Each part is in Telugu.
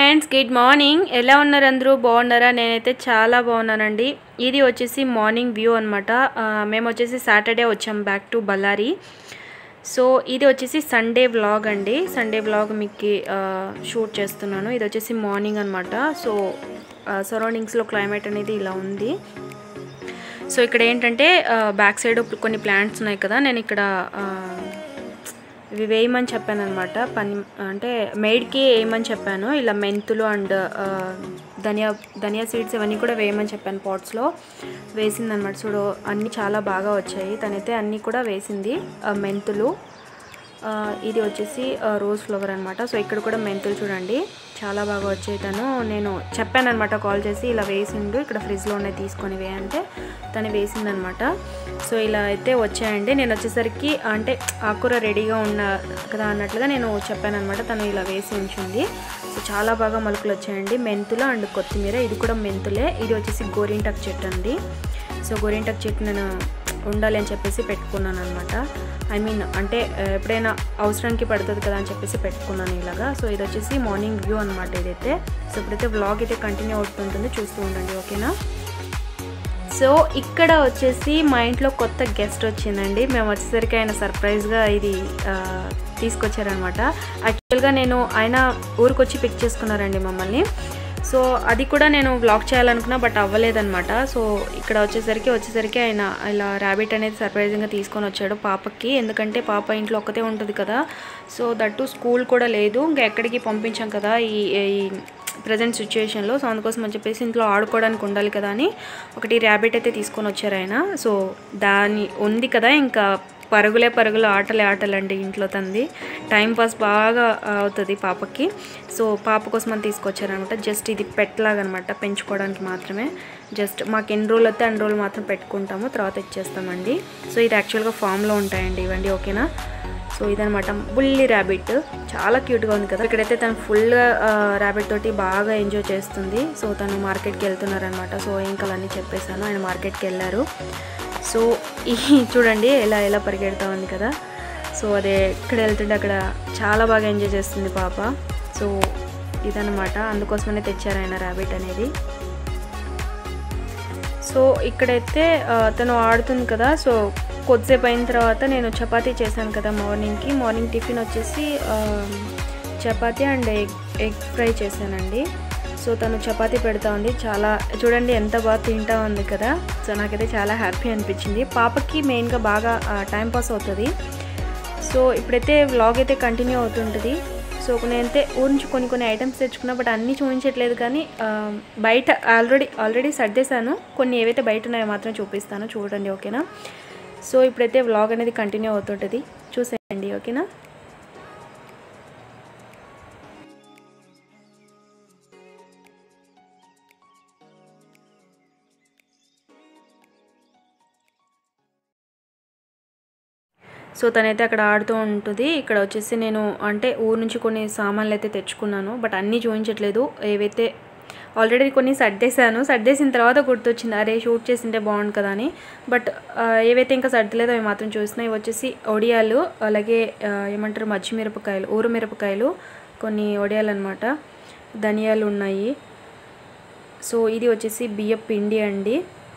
ఫ్రెండ్స్ గుడ్ మార్నింగ్ ఎలా ఉన్నారు అందరూ బాగున్నారా నేనైతే చాలా బాగున్నానండి ఇది వచ్చేసి మార్నింగ్ వ్యూ అనమాట మేము వచ్చేసి సాటర్డే వచ్చాం బ్యాక్ టు బళ్ళారి సో ఇది వచ్చేసి సండే వ్లాగ్ అండి సండే వ్లాగ్ మీకు షూట్ చేస్తున్నాను ఇది వచ్చేసి మార్నింగ్ అనమాట సో సరౌండింగ్స్లో క్లైమేట్ అనేది ఇలా ఉంది సో ఇక్కడ ఏంటంటే బ్యాక్ సైడ్ కొన్ని ప్లాంట్స్ ఉన్నాయి కదా నేను ఇక్కడ ఆ, ఇవి వేయమని చెప్పాను అనమాట పని అంటే మెయిడ్కి వేయమని చెప్పాను ఇలా మెంతులు అండ్ ధనియా ధనియా సీడ్స్ ఇవన్నీ కూడా వేయమని చెప్పాను పాట్స్లో వేసిందనమాట చూడు అన్నీ చాలా బాగా వచ్చాయి తనైతే అన్నీ కూడా వేసింది ఆ, మెంతులు ఆ, ఇది వచ్చేసి ఆ, రోజ్ ఫ్లవర్ అనమాట సో ఇక్కడ కూడా మెంతులు చూడండి చాలా బాగా వచ్చాయి తను నేను చెప్పాను అనమాట కాల్ చేసి ఇలా వేసిండు ఇక్కడ ఫ్రిడ్జ్లో ఉన్నాయి తీసుకొని వే అంటే తను వేసిందనమాట సో ఇలా అయితే వచ్చాయండి నేను వచ్చేసరికి అంటే ఆకుర రెడీగా ఉన్న కదా అన్నట్లుగా నేను చెప్పాను అనమాట తను ఇలా వేసి ఉంచింది సో చాలా బాగా మొలకలు వచ్చాయండి మెంతులు అండ్ కొత్తిమీర ఇది కూడా మెంతులే ఇది వచ్చేసి గోరింటాకు చెట్టు అండి సో గోరింటాకు చెట్టు నేను ఉండాలి అని చెప్పేసి పెట్టుకున్నాను అనమాట ఐ మీన్ అంటే ఆ, ఎప్పుడైనా అవసరానికి పడుతుంది కదా అని చెప్పేసి పెట్టుకున్నాను ఇలాగా సో ఇది వచ్చేసి మార్నింగ్ వ్యూ అనమాట ఇదైతే సో ఇప్పుడైతే వ్లాగ్ అయితే కంటిన్యూ అవుతుంటుంది చూస్తూ ఉండండి ఓకేనా సో ఇక్కడ వచ్చేసి మా ఇంట్లో కొత్త గెస్ట్ వచ్చిందండి మేము వచ్చేసరికి ఆయన సర్ప్రైజ్గా ఇది ఆ, తీసుకొచ్చారనమాట యాక్చువల్గా నేను ఆయన ఊరికి వచ్చి పిక్ చేసుకున్నారండి మమ్మల్ని సో అది కూడా నేను బ్లాక్ చేయాలనుకున్నా బట్ అవ్వలేదన్నమాట సో ఇక్కడ వచ్చేసరికి వచ్చేసరికి ఆయన ఇలా ర్యాబిట్ అనేది సర్ప్రైజింగ్గా తీసుకొని వచ్చాడు పాపకి ఎందుకంటే పాప ఇంట్లో ఒక్కతే ఉంటుంది కదా సో దట్టు స్కూల్ కూడా లేదు ఇంకా ఎక్కడికి పంపించాం కదా ఈ ఈ ప్రజెంట్ సిచ్యువేషన్లో సో అందుకోసం అని చెప్పేసి ఇంట్లో ఆడుకోవడానికి ఉండాలి కదా అని ఒకటి ర్యాబిట్ అయితే తీసుకొని వచ్చారు ఆయన సో దాని ఉంది కదా ఇంకా పరుగులే పరుగులు ఆటలే ఆటలండి ఇంట్లో తంది టైం పాస్ బాగా అవుతుంది పాపకి సో పాప కోసం అని తీసుకొచ్చారనమాట జస్ట్ ఇది పెట్ లాగా అనమాట పెంచుకోవడానికి మాత్రమే జస్ట్ మాకు ఎన్ని రోజులు వస్తే అన్ని రోజులు మాత్రం పెట్టుకుంటాము తర్వాత ఇచ్చేస్తామండి సో ఇది యాక్చువల్గా ఫామ్లో ఉంటాయండి ఇవండి ఓకేనా సో ఇదనమాట బుల్లి ర్యాబిట్ చాలా క్యూట్గా ఉంది కదా ఇక్కడైతే తను ఫుల్ ర్యాబిట్ తోటి బాగా ఎంజాయ్ చేస్తుంది సో తను మార్కెట్కి వెళ్తున్నారనమాట సో ఏం కలన్నీ చెప్పేశాను ఆయన మార్కెట్కి వెళ్ళారు సో ఈ చూడండి ఎలా ఎలా పరిగెడతా ఉంది కదా సో అదే ఇక్కడ వెళ్తుంటే అక్కడ చాలా బాగా ఎంజాయ్ చేస్తుంది పాప సో ఇదనమాట అందుకోసమనే తెచ్చారు ఆయన ర్యాబిట్ అనేది సో ఇక్కడైతే ఆ, తను ఆడుతుంది కదా సో కొద్దిసేపు అయిన తర్వాత నేను చపాతీ చేశాను కదా మార్నింగ్కి మార్నింగ్ టిఫిన్ వచ్చేసి ఆ, chapati and egg egg fry చేశానండి సో తను చపాతీ పెడతా ఉంది చాలా చూడండి ఎంత బాగా తింటా ఉంది కదా సో నాకైతే చాలా హ్యాపీ అనిపించింది పాపకి మెయిన్గా బాగా టైం పాస్ అవుతుంది సో ఇప్పుడైతే వ్లాగ్ అయితే కంటిన్యూ అవుతుంటుంది సో నేనైతే ఊరి నుంచి కొన్ని కొన్ని ఐటమ్స్ తెచ్చుకున్నా బట్ అన్నీ చూపించట్లేదు కానీ ఆ, బయట ఆల్రెడీ ఆల్రెడీ సర్దేశాను కొన్ని ఏవైతే బయట ఉన్నాయో మాత్రం చూపిస్తాను చూడండి ఓకేనా సో ఇప్పుడైతే వ్లాగ్ అనేది కంటిన్యూ అవుతుంటుంది చూసేయండి ఓకేనా సో తనైతే అక్కడ ఆడుతూ ఉంటుంది ఇక్కడ వచ్చేసి నేను అంటే ఊరు నుంచి కొన్ని సామాన్లు అయితే తెచ్చుకున్నాను బట్ అన్నీ చూపించట్లేదు ఏవైతే ఆల్రెడీ కొన్ని సర్దేశాను సర్దేసిన తర్వాత గుర్తొచ్చింది అరే షూట్ చేసింటే బాగుండు కదా అని బట్ ఆ, ఏవైతే ఇంకా సర్దలేదో అవి మాత్రం చూసినా ఇవి వచ్చేసి ఒడియాలు అలాగే ఆ, ఏమంటారు మజ్జి మిరపకాయలు ఊరు మిరపకాయలు కొన్ని ఒడియాలు అనమాట ధనియాలు ఉన్నాయి సో ఇది వచ్చేసి బియ్యం పిండి అండి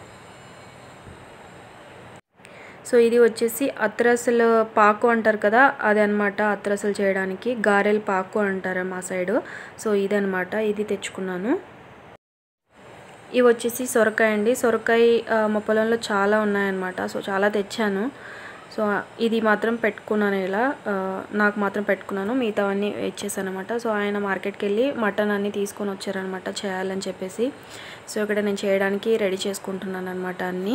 సో ఇది వచ్చేసి అత్రసలు పాకు అంటారు కదా అది అనమాట అత్రసలు చేయడానికి గారెల పాకు అంటారు మా సైడు సో ఇదనమాట ఇది తెచ్చుకున్నాను ఇవి వచ్చేసి సొరకాయ అండి సొరకాయ ఆ, మా పొలంలో చాలా ఉన్నాయన్నమాట సో చాలా తెచ్చాను సో ఇది మాత్రం పెట్టుకున్నాను ఇలా ఆ, నాకు మాత్రం పెట్టుకున్నాను మిగతావన్నీ ఇచ్చేసాను అనమాట సో ఆయన మార్కెట్కి వెళ్ళి మటన్ అన్నీ తీసుకొని వచ్చారనమాట చేయాలని చెప్పేసి సో ఇక్కడ నేను చేయడానికి రెడీ చేసుకుంటున్నాను అనమాట అన్నీ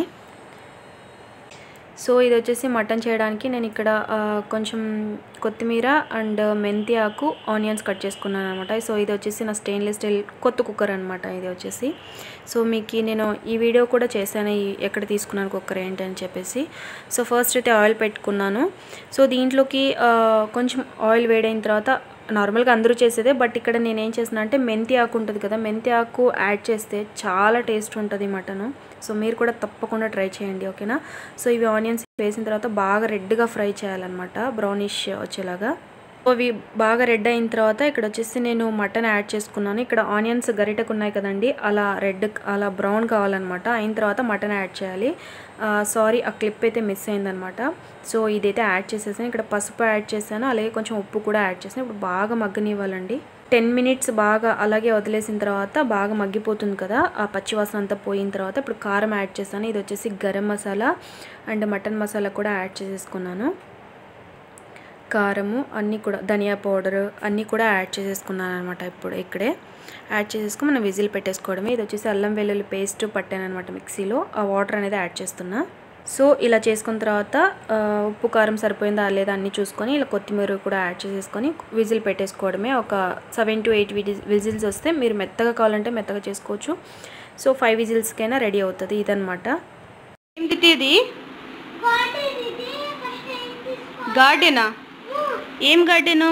సో ఇది వచ్చేసి మటన్ చేయడానికి నేను ఇక్కడ ఆ, కొంచెం కొత్తిమీర అండ్ మెంతి ఆకు ఆనియన్స్ కట్ చేసుకున్నాను అనమాట సో ఇది వచ్చేసి నా స్టెయిన్లెస్ స్టీల్ కొత్త కుక్కర్ అనమాట ఇది వచ్చేసి సో మీకు నేను ఈ వీడియో కూడా చేశాను ఈ ఎక్కడ తీసుకున్నాను కుక్కర్ ఏంటి అని చెప్పేసి సో ఫస్ట్ అయితే ఆయిల్ పెట్టుకున్నాను సో దీంట్లోకి ఆ, కొంచెం ఆయిల్ వేడైన తర్వాత నార్మల్గా అందరూ చేసేదే బట్ ఇక్కడ నేను ఏం చేసిన అంటే మెంతి ఆకు ఉంటుంది కదా మెంతి ఆకు యాడ్ చేస్తే చాలా టేస్ట్ ఉంటుంది మటను సో మీరు కూడా తప్పకుండా ట్రై చేయండి ఓకేనా సో ఇవి ఆనియన్స్ వేసిన తర్వాత బాగా రెడ్గా ఫ్రై చేయాలన్నమాట బ్రౌనిష్ వచ్చేలాగా అవి బాగా రెడ్ అయిన తర్వాత ఇక్కడ వచ్చేసి నేను మటన్ యాడ్ చేసుకున్నాను ఇక్కడ ఆనియన్స్ గరిటకు ఉన్నాయి కదండి అలా రెడ్ అలా బ్రౌన్ కావాలన్నమాట అయిన తర్వాత మటన్ యాడ్ చేయాలి సారీ ఆ క్లిప్ అయితే మిస్ అయిందనమాట సో ఇదైతే యాడ్ చేసేసాను ఇక్కడ పసుపు యాడ్ చేశాను అలాగే కొంచెం ఉప్పు కూడా యాడ్ చేసాను ఇప్పుడు బాగా మగ్గనివ్వాలండి టెన్ మినిట్స్ బాగా అలాగే వదిలేసిన తర్వాత బాగా మగ్గిపోతుంది కదా ఆ పచ్చివాసన అంతా పోయిన తర్వాత ఇప్పుడు కారం యాడ్ చేశాను ఇది వచ్చేసి గరం మసాలా అండ్ మటన్ మసాలా కూడా యాడ్ చేసేసుకున్నాను కారము అన్నీ కూడా ధనియా పౌడర్ అన్నీ కూడా యాడ్ చేసేసుకున్నాను అనమాట ఇప్పుడు ఇక్కడే యాడ్ చేసేసుకుని మనం విజిల్ పెట్టేసుకోవడమే ఇది వచ్చేసి అల్లం వెల్లుల్లి పేస్ట్ పట్టాను అనమాట మిక్సీలో ఆ వాటర్ అనేది యాడ్ చేస్తున్నా సో ఇలా చేసుకున్న తర్వాత ఆ, ఉప్పు కారం సరిపోయిందా లేదా అన్నీ చూసుకొని ఇలా కొత్తిమీర కూడా యాడ్ చేసేసుకొని విజిల్ పెట్టేసుకోవడమే ఒక సెవెన్ టు ఎయిట్ విజిల్స్ వస్తే మీరు మెత్తగా కావాలంటే మెత్తగా చేసుకోవచ్చు సో ఫైవ్ విజిల్స్కైనా రెడీ అవుతుంది ఇదనమాట ఏంటి ఇది గార్డెనా ఏం గార్డెను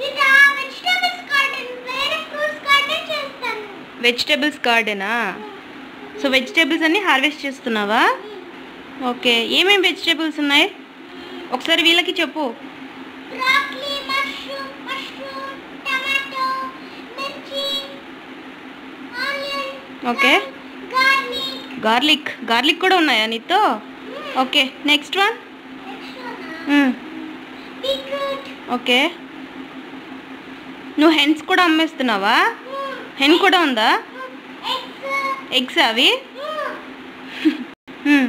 వెజిటేబుల్స్ గార్డెనా సో వెజిటేబుల్స్ అన్ని హార్వెస్ట్ చేస్తున్నావా ఓకే ఏమేం వెజిటేబుల్స్ ఉన్నాయి ఒకసారి వీళ్ళకి చెప్పు ఓకే గార్లిక్ గార్లిక్ కూడా ఉన్నాయా నీతో ఓకే నెక్స్ట్ వన్ ఓకే నువ్వు హెన్స్ కూడా అమ్మేస్తున్నావా హెన్ కూడా ఉందా ఎగ్స్ అవి మ్మ్.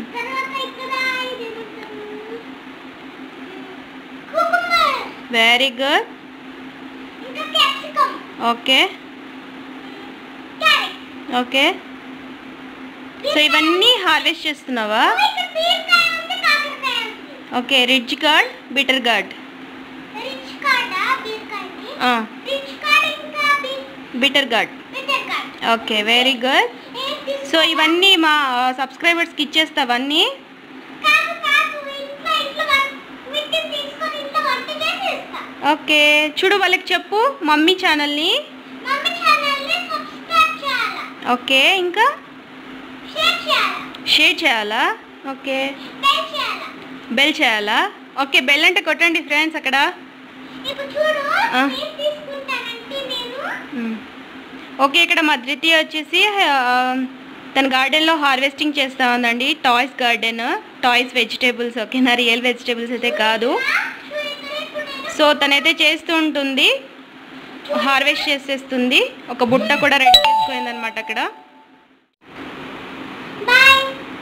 Very good okay okay so ఇవన్నీ హార్వెస్ట్ చేస్తున్నావా okay ridge gourd bitter gourd bitter gourd okay very good so ఇవన్నీ మా సబ్స్క్రైబర్స్కి ఇచ్చేస్తావా అన్నీ ఓకే చూడు వాళ్ళకి చెప్పు మమ్మీ ఛానల్ని ఓకే ఇంకా షేర్ చేయాలా ఓకే బెల్ చేయాలా ఓకే బెల్ అంటే కొట్టండి ఫ్రెండ్స్ అక్కడ ఇప్పుడు చూడు ఆ. ఏం తీసుకుంటానంటే నేను మ్మ్. ఓకే ఇక్కడ మా ధృతి వచ్చేసి ఆ, తన గార్డెన్లో హార్వెస్టింగ్ చేస్తా ఉందండి టాయ్స్ గార్డెన్ టాయ్స్ వెజిటేబుల్స్ ఓకేనా రియల్ వెజిటేబుల్స్ అయితే కాదు చూడు ఇక్కడ ఇప్పుడు నేను సో తనైతే చేస్తూ ఉంటుంది హార్వెస్ట్ చేసేస్తుంది ఒక బుట్ట కూడా రెడీ చేసుకుంది అనమాట అక్కడ బాయ్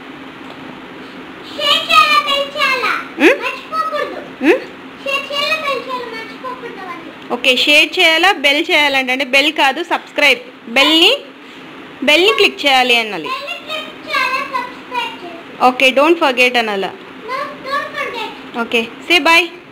షేర్ చేయాలా బెల్ చేయాలా ఉమ్? మర్చిపోకూడదు మ్మ్? షేర్ చేయాలా బెల్ చేయాలా మర్చిపోకూడదు అవన్నీ ఓకే షేర్ చేయాలా బెల్ చేయాలంటే అంటే బెల్ కాదు సబ్స్క్రైబ్ బెల్ని బెల్ని క్లిక్ చేయాలి అనాలి బెల్ క్లిక్ చేయాలా సబ్స్క్రైబ్ చేసి ఓకే డోంట్ ఫర్గెట్ అనాలా no don't forget okay say bye